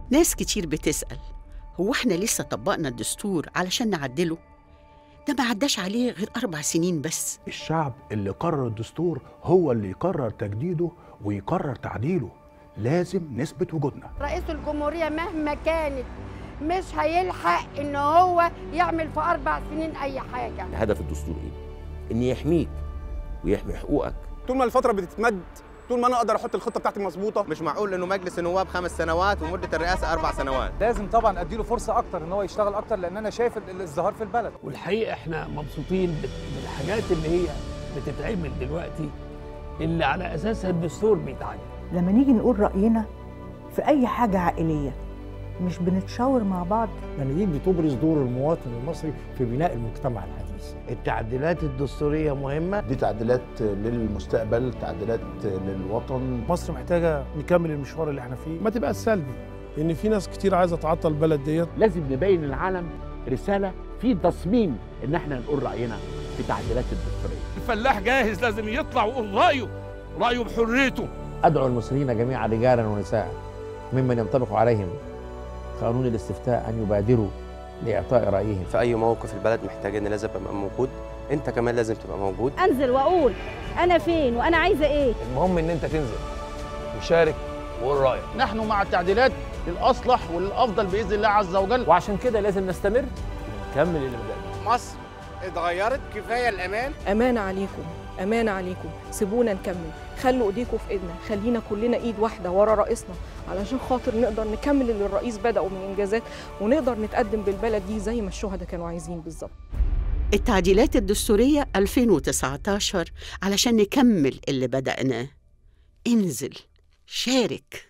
ناس كتير بتسأل هو احنا لسه طبقنا الدستور علشان نعدله؟ ده ما عداش عليه غير أربع سنين بس الشعب اللي قرر الدستور هو اللي يقرر تجديده ويقرر تعديله لازم نثبت وجودنا رئيس الجمهورية مهما كانت مش هيلحق ان هو يعمل في اربع سنين اي حاجة هدف الدستور ايه؟ ان يحميك ويحمي حقوقك طول ما الفتره بتتمد طول ما انا اقدر احط الخطه بتاعتي مظبوطه مش معقول انه مجلس النواب خمس سنوات ومده الرئاسه اربع سنوات لازم طبعا اديله فرصه اكتر ان هو يشتغل اكتر لان انا شايف ال- الازدهار في البلد والحقيقه احنا مبسوطين بال- بالحاجات اللي هي بتتعمل دلوقتي اللي على اساسها الدستور بيتعمل لما نيجي نقول رأينا في أي حاجة عائلية مش بنتشاور مع بعض مناديل بتبرز دور المواطن المصري في بناء المجتمع الحديث التعديلات الدستورية مهمة دي تعديلات للمستقبل تعديلات للوطن مصر محتاجة نكمل المشوار اللي احنا فيه ما تبقى سلبي لأن في ناس كتير عايزة تعطل البلد ديت لازم نبين للعالم رسالة في تصميم إن احنا نقول رأينا في تعديلات الدستورية الفلاح جاهز لازم يطلع ويقول رايه رايه بحريته أدعو المصريين جميعا رجالا ونساء ممن ينطبق عليهم قانون الاستفتاء أن يبادروا لإعطاء رأيهم في اي موقف البلد محتاج ان لازم ابقى موجود انت كمان لازم تبقى موجود انزل واقول انا فين وانا عايزه ايه المهم ان انت تنزل وشارك وقول رايك نحن مع التعديلات للاصلح وللافضل باذن الله عز وجل وعشان كده لازم نستمر ونكمل اللي بدأنا مصر اتغيرت كفايه الامان أمانة عليكم أمانة عليكم سيبونا نكمل خلوا ايديكم في ايدنا خلينا كلنا ايد واحدة ورا رئيسنا علشان خاطر نقدر نكمل اللي الرئيس بدأه من إنجازات ونقدر نتقدم بالبلد دي زي ما الشهداء كانوا عايزين بالظبط التعديلات الدستورية 2019 علشان نكمل اللي بدأناه انزل شارك